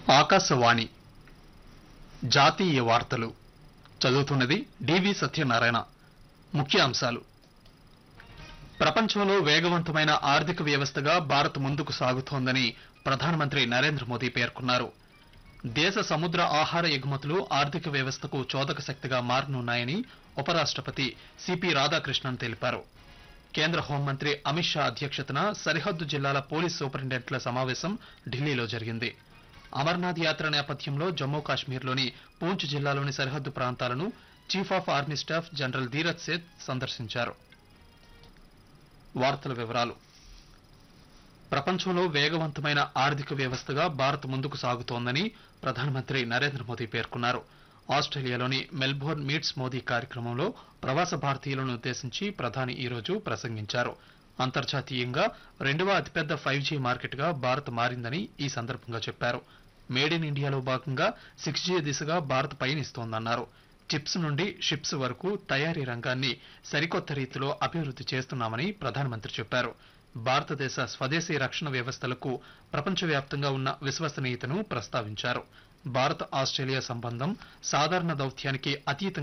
ఆకాశవాణి జాతీయ వార్తలు చదువుతున్నది డివి సత్యనారాయణ ముఖ్యాంశాలు ప్రపంచంలో వేగవంతమైన ఆర్థిక వ్యవస్థగా భారత్ ముందుకు సాగుతోందని ప్రధానమంత్రి నరేంద్ర మోదీ పేర్కొన్నారు దేశ సముద్ర ఆహార ఎగుమతులు ఆర్థిక వ్యవస్థకు చోదక శక్తిగా మారనున్నాయని ఉపరాష్టపతి సిపి రాధాకృష్ణన్ తెలిపారు కేంద్ర హోంమంత్రి అమిత్ షా అధ్యక్షతన సరిహద్దు జిల్లాల పోలీస్ సూపరింటెండెంట్ల సమావేశం ఢిల్లీలో జరిగింది అమర్నాథ్ యాత్ర నేపథ్యంలో జమ్మూ కాశ్మీర్లోని పూంచ్ జిల్లాలోని సరిహద్దు ప్రాంతాలను chief of army staff general Dheeraj Seth సందర్శించారు వార్తల వివరాలు ప్రపంచంలో వేగవంతమైన ఆర్థిక వ్యవస్థగా భారత్ ముందుకు సాగుతోందని ప్రధానమంత్రి నరేంద్ర మోదీ పేర్కొన్నారు ఆస్ట్రేలియాలోని మెల్బోర్న్ మీట్స్ మోదీ కార్యక్రమంలో ప్రవాస భారతీయులను ఉద్దేశించి ప్రధాని ఈ రోజు ప్రసంగించారు అంతర్జాతీయంగా రెండవ అతిపెద్ద ఫైవ్ జీ మార్కెట్గా భారత్ మారిందని ఈ సందర్భంగా చెప్పారు మేడ్ ఇన్ ఇండియాలో భాగంగా సిక్స్ జీ దిశగా భారత్ పయనిస్తోందన్నారు చిప్స్ నుండి షిప్స్ వరకు తయారీ రంగాన్ని సరికొత్త రీతిలో అభివృద్ధి చేస్తున్నామని ప్రధానమంత్రి చెప్పారు భారతదేశ స్వదేశీ రక్షణ వ్యవస్థలకు ప్రపంచవ్యాప్తంగా ఉన్న విశ్వసనీయతను ప్రస్తావించారు భారత్ ఆస్ట్రేలియా సంబంధం సాధారణ దౌత్యానికి అతీతంగా